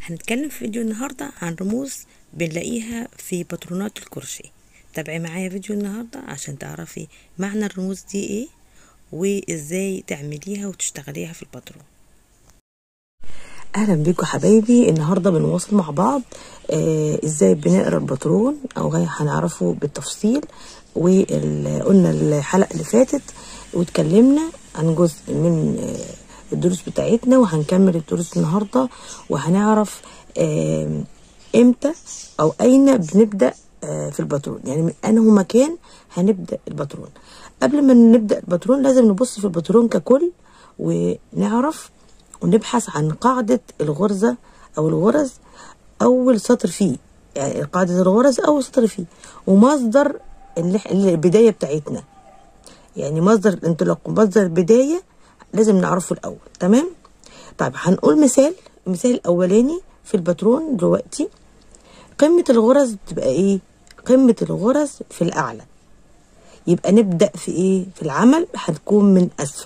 هنتكلم في فيديو النهاردة عن رموز بنلاقيها في باترونات الكروشيه تابعي معايا فيديو النهاردة عشان تعرفي معنى الرموز دي ايه وازاي تعمليها وتشتغليها في الباترون اهلا بيكم حبايبي النهارده بنواصل مع بعض آه ازاي بنقرا الباترون او هنعرفه بالتفصيل وقلنا الحلقه اللي فاتت واتكلمنا عن جزء من آه الدروس بتاعتنا وهنكمل الدروس النهارده وهنعرف آه امتى او اين بنبدا آه في الباترون يعني من انه مكان هنبدا الباترون قبل ما نبدا الباترون لازم نبص في الباترون ككل ونعرف ونبحث عن قاعده الغرزه او الغرز اول سطر فيه يعني قاعده الغرز اول سطر فيه ومصدر البدايه بتاعتنا يعني مصدر الانطلاق ومصدر البدايه لازم نعرفه الاول تمام طيب هنقول مثال المثال الاولاني في الباترون دلوقتي قمه الغرز تبقى ايه قمه الغرز في الاعلى يبقى نبدا في ايه في العمل هتكون من اسفل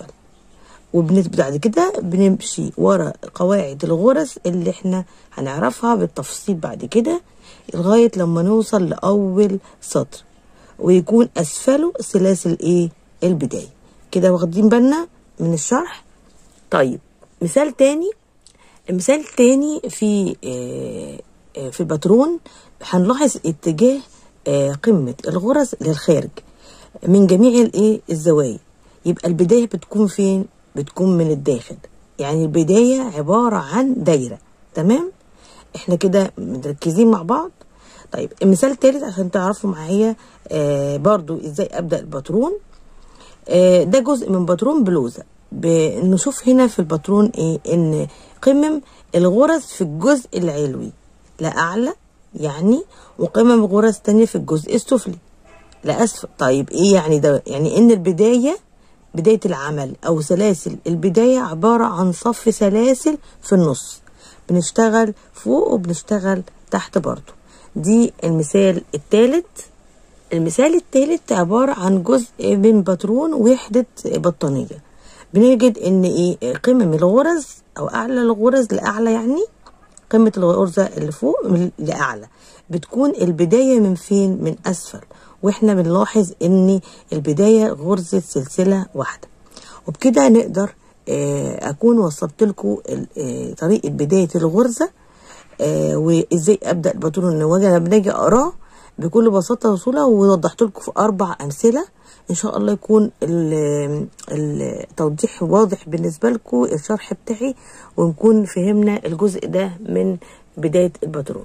وبعد كده بنمشي ورا قواعد الغرز اللي احنا هنعرفها بالتفصيل بعد كده لغايه لما نوصل لاول سطر ويكون اسفله سلاسل ايه البدايه كده واخدين بالنا من الشرح طيب مثال تاني مثال تاني في آه في الباترون هنلاحظ اتجاه آه قمة الغرز للخارج من جميع الايه الزوايا يبقى البداية بتكون فين بتكون من الداخل يعني البداية عبارة عن دايرة تمام احنا كده مركزين مع بعض طيب المثال التالت عشان تعرفوا معايا آه برضو ازاي ابدا الباترون آه ده جزء من باترون بلوزه بنشوف هنا في الباترون ايه ان قمم الغرز في الجزء العلوي لا اعلى يعني وقمم غرز تانية في الجزء السفلي لا اسفل طيب ايه يعني ده يعني ان البدايه بدايه العمل او سلاسل البدايه عباره عن صف سلاسل في النص بنشتغل فوق وبنشتغل تحت برضو دي المثال الثالث المثال الثالث عبارة عن جزء من باترون وحدة بطانية بنجد ان ايه قمم الغرز او اعلى الغرز لاعلى يعني قمة الغرزة اللي فوق لاعلى بتكون البداية من فين من اسفل واحنا بنلاحظ ان البداية غرزة سلسلة واحدة وبكده نقدر اه اكون وصلت لكم اه طريقة بداية الغرزة اه وازاي ابدا الباترون لما بنيجي اقراه بكل بساطة وسهولة ووضحت لكم في أربع أمثلة إن شاء الله يكون التوضيح واضح بالنسبة لكم الشرح بتاعي ونكون فهمنا الجزء ده من بداية الباترون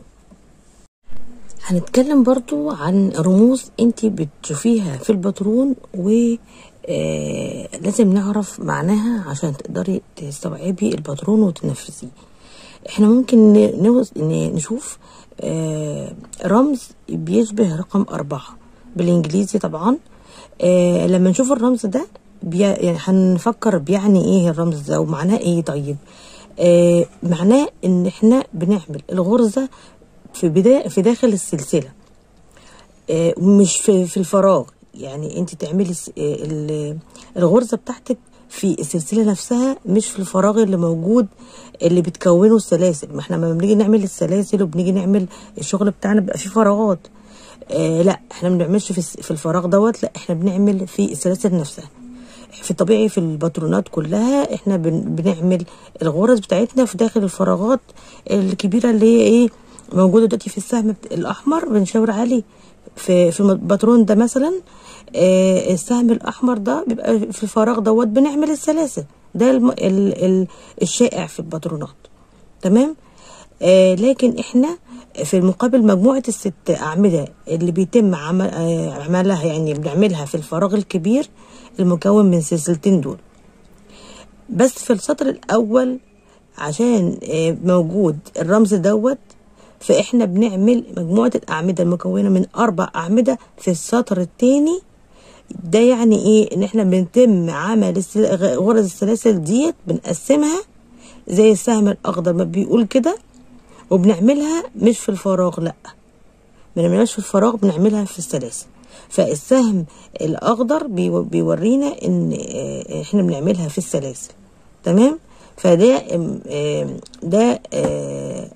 هنتكلم برضو عن رموز انت بتشوفيها في الباترون و آه لازم نعرف معناها عشان تقدري تستوعبي الباترون وتنفذيه احنا ممكن نشوف آه رمز بيشبه رقم أربعة بالإنجليزي طبعا آه لما نشوف الرمز ده بي يعني هنفكر بيعني ايه الرمز ده ومعناه ايه طيب آه معناه ان احنا بنعمل الغرزة في بداية في داخل السلسلة آه مش في, في الفراغ يعني انت تعملي الغرزة بتاعتك في السلسلة نفسها مش في الفراغ اللي موجود اللي بتكونه السلاسل ما احنا لما بنيجي نعمل السلاسل وبنيجي نعمل الشغل بتاعنا بيبقى فيه فراغات آه لا احنا ما بنعملش في, في الفراغ دوت لا احنا بنعمل في السلاسل نفسها في الطبيعي في الباترونات كلها احنا بن بنعمل الغرز بتاعتنا في داخل الفراغات الكبيره اللي هي ايه موجوده دلوقتي في السهم الاحمر بنشاور عليه في في الباترون ده مثلا آه السهم الاحمر ده بيبقى في الفراغ دوت بنعمل السلاسل ده الم... ال... ال... الشائع في الباترونات تمام آه لكن احنا في المقابل مجموعة الست أعمدة اللي بيتم عمل آه عملها يعني بنعملها في الفراغ الكبير المكون من سلسلتين دول بس في السطر الأول عشان آه موجود الرمز دوت فإحنا بنعمل مجموعة الأعمدة المكونة من أربع أعمدة في السطر التاني ده يعني ايه ان احنا بنتم عمل غرز السلاسل ديت بنقسمها زي السهم الاخضر ما بيقول كده وبنعملها مش في الفراغ لا ما بنعملهاش في الفراغ بنعملها في السلاسل فالسهم الاخضر بيورينا ان احنا بنعملها في السلاسل تمام فده ده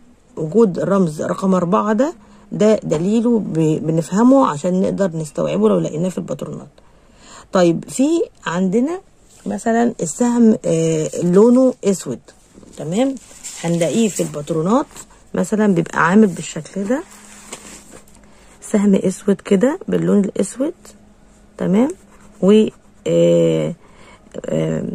وجود الرمز رقم أربعة ده ده دليله ب- بنفهمه عشان نقدر نستوعبه لو لقيناه في الباترونات طيب في عندنا مثلا السهم آه، لونه اسود تمام هنلاقيه في الباترونات مثلا بيبقى عامل بالشكل ده سهم اسود كده باللون الاسود تمام و آه، آه،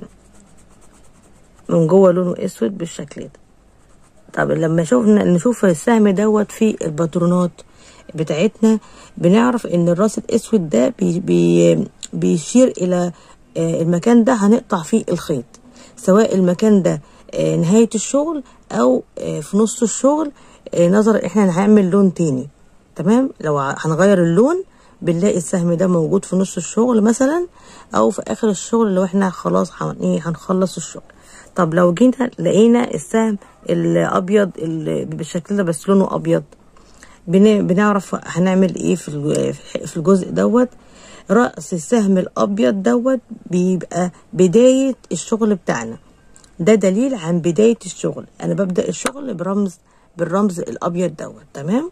من جوه لونه اسود بالشكل ده طب لما شوفنا نشوف السهم دوت في الباترونات بتاعتنا بنعرف ان الراس الاسود ده بي بي بيشير الى آه، المكان ده هنقطع فيه الخيط سواء المكان ده آه، نهاية الشغل او آه، في نص الشغل آه، نظرا احنا هنعمل لون تاني تمام لو ع- هنغير اللون بنلاقي السهم ده موجود في نص الشغل مثلا او في اخر الشغل لو احنا خلاص هن- إيه، هنخلص الشغل طب لو جينا لقينا السهم الابيض اللي بالشكل ده بس لونه ابيض بن- بنعرف هنعمل ايه في الج- في الجزء دوت رأس السهم الابيض دوت بيبقى بداية الشغل بتاعنا ده دليل عن بداية الشغل انا ببدأ الشغل برمز بالرمز الابيض دوت تمام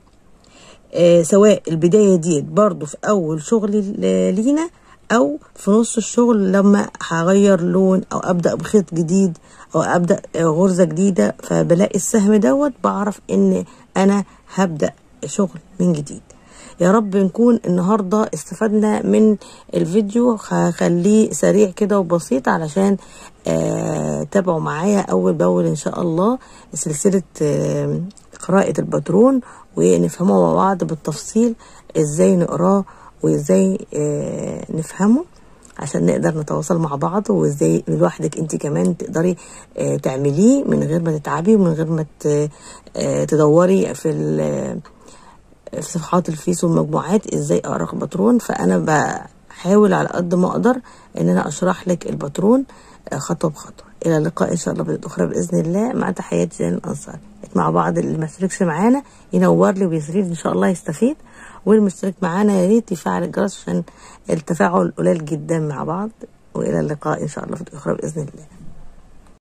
آه سواء البداية دي برضو في أول شغل ل- لينا أو في نص الشغل لما هغير لون أو أبدأ بخيط جديد أو أبدأ آه، غرزة جديدة فبلاقي السهم دوت بعرف إن أنا هبدأ شغل من جديد يا رب نكون النهاردة استفدنا من الفيديو هخليه سريع كده وبسيط علشان آه تابعوا معايا أول بأول إن شاء الله سلسلة آه قراءة الباترون ونفهمه مع بعض بالتفصيل ازاي نقراه وازاي آه نفهمه عشان نقدر نتواصل مع بعض وازاي لوحدك انت كمان تقدري آه تعمليه من غير ما تتعبي ومن غير ما ت- آه تدوري في ال- في صفحات الفيس والمجموعات ازاي اقرا الباترون فانا بحاول على قد ما اقدر ان انا اشرح لك الباترون آه، خطوه بخطوه الى اللقاء ان شاء الله في اخرى باذن الله مع تحيات جيران الانصار مع بعض اللي ما اشتركش معانا ينور لي ويستفيد ان شاء الله يستفيد والمشترك معانا يا ريت يفعل الجرس عشان التفاعل قليل جدا مع بعض والى اللقاء ان شاء الله في الاخرى باذن الله